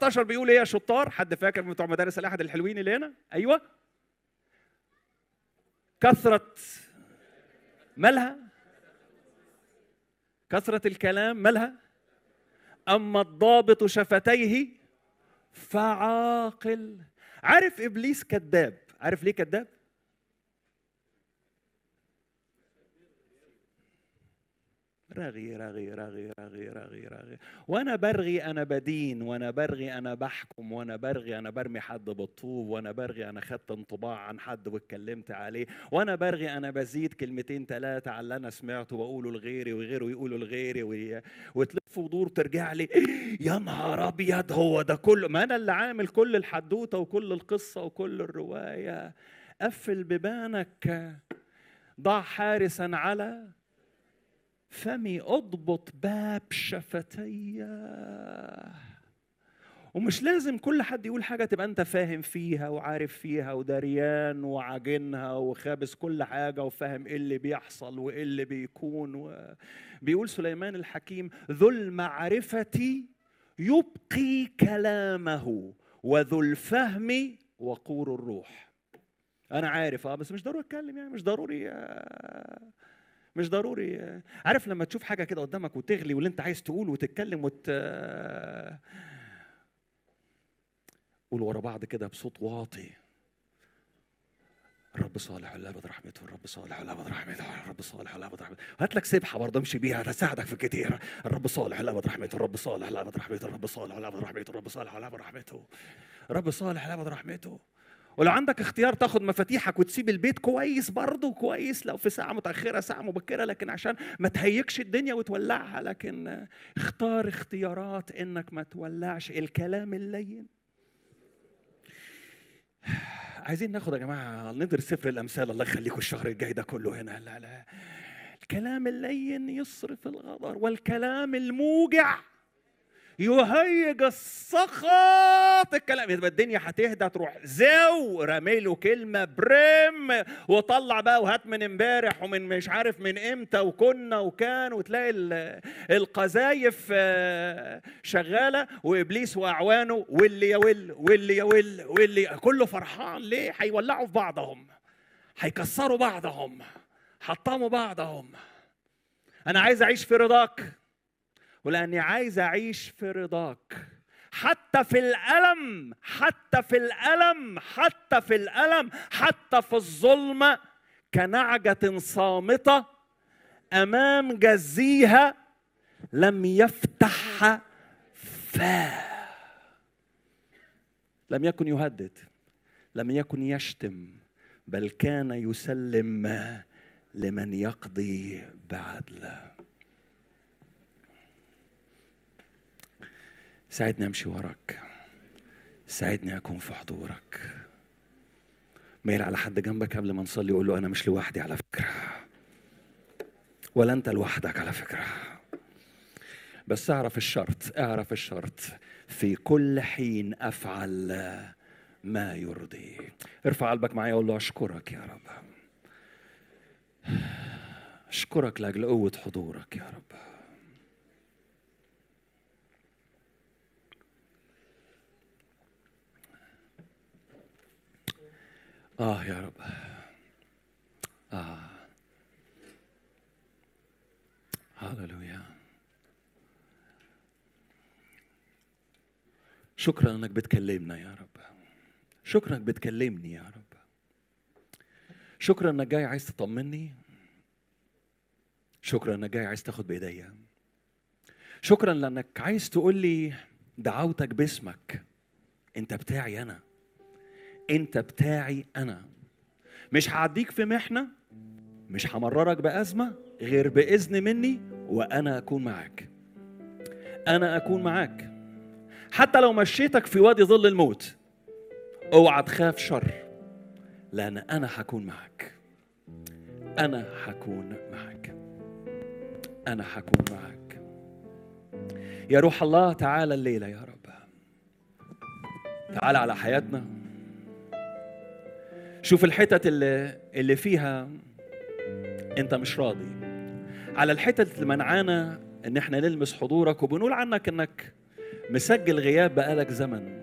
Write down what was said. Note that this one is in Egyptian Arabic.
19 بيقول ايه يا شطار حد فاكر من بتوع مدارس الاحد الحلوين اللي هنا ايوه كثره مالها كثره الكلام مالها اما الضابط شفتيه فعاقل عارف ابليس كذاب عارف ليه كذاب رغي رغي رغي رغي رغي رغي وانا برغي انا بدين وانا برغي انا بحكم وانا برغي انا برمي حد بالطوب وانا برغي انا خدت انطباع عن حد واتكلمت عليه وانا برغي انا بزيد كلمتين ثلاثه على اللي انا سمعته واقوله لغيري وغيره يقوله لغيري وي- وتلف ودور ترجع لي يا نهار ابيض هو ده كله ما انا اللي عامل كل الحدوته وكل القصه وكل الروايه قفل بيبانك ضع حارسا على فمي اضبط باب شفتي ومش لازم كل حد يقول حاجة تبقى أنت فاهم فيها وعارف فيها ودريان وعاجنها وخابس كل حاجة وفاهم إيه اللي بيحصل وإيه اللي بيكون و... بيقول سليمان الحكيم ذو المعرفة يبقي كلامه وذو الفهم وقور الروح أنا عارف أه بس مش ضروري أتكلم يعني مش ضروري آه مش ضروري عارف لما تشوف حاجه كده قدامك وتغلي واللي انت عايز تقول وتتكلم وت قول ورا بعض كده بصوت واطي الرب صالح والابد رحمته الرب صالح والابد رحمته الرب صالح والابد رحمته هات لك سبحه برضه امشي بيها هتساعدك في كتير الرب صالح والابد رحمته الرب صالح والابد رحمته الرب صالح والابد رحمته الرب صالح والابد رحمته الرب صالح والابد رحمته ولو عندك اختيار تاخد مفاتيحك وتسيب البيت كويس برضه كويس لو في ساعة متأخرة ساعة مبكرة لكن عشان ما تهيكش الدنيا وتولعها لكن اختار اختيارات انك ما تولعش الكلام اللين عايزين ناخد يا جماعة ندرس سفر الأمثال الله يخليكم الشهر الجاي ده كله هنا لا لا الكلام اللين يصرف الغضب والكلام الموجع يهيج السخط الكلام يبقى الدنيا هتهدى تروح زو رامي له كلمه برم وطلع بقى وهات من امبارح ومن مش عارف من امتى وكنا وكان وتلاقي ال- القذايف آه، شغاله وابليس واعوانه واللي يا ول واللي يا ول واللي كله فرحان ليه؟ هيولعوا في بعضهم هيكسروا بعضهم حطموا بعضهم انا عايز اعيش في رضاك ولاني عايز اعيش في رضاك حتى في الالم حتى في الالم حتى في الالم حتى في الظلمه كنعجه صامته امام جزيها لم يفتح فاه لم يكن يهدد لم يكن يشتم بل كان يسلم لمن يقضي بعدله ساعدني امشي وراك ساعدني اكون في حضورك ميل على حد جنبك قبل ما نصلي قول له انا مش لوحدي على فكره ولا انت لوحدك على فكره بس اعرف الشرط اعرف الشرط في كل حين افعل ما يرضي ارفع قلبك معايا وقول له اشكرك يا رب اشكرك لاجل قوه حضورك يا رب آه يا رب آه هللويا شكرا انك بتكلمنا يا رب شكرا انك بتكلمني يا رب شكرا انك جاي عايز تطمني شكرا انك جاي عايز تاخد بايديا شكرا لانك عايز تقول لي دعوتك باسمك انت بتاعي انا انت بتاعي انا مش هعديك في محنه مش همررك بازمه غير باذن مني وانا اكون معاك انا اكون معاك حتى لو مشيتك في وادي ظل الموت اوعى تخاف شر لان انا هكون معاك انا هكون معاك انا هكون معاك يا روح الله تعالى الليله يا رب تعالى على حياتنا شوف الحتت اللي اللي فيها انت مش راضي على الحتت اللي منعانا ان احنا نلمس حضورك وبنقول عنك انك مسجل غياب بقالك زمن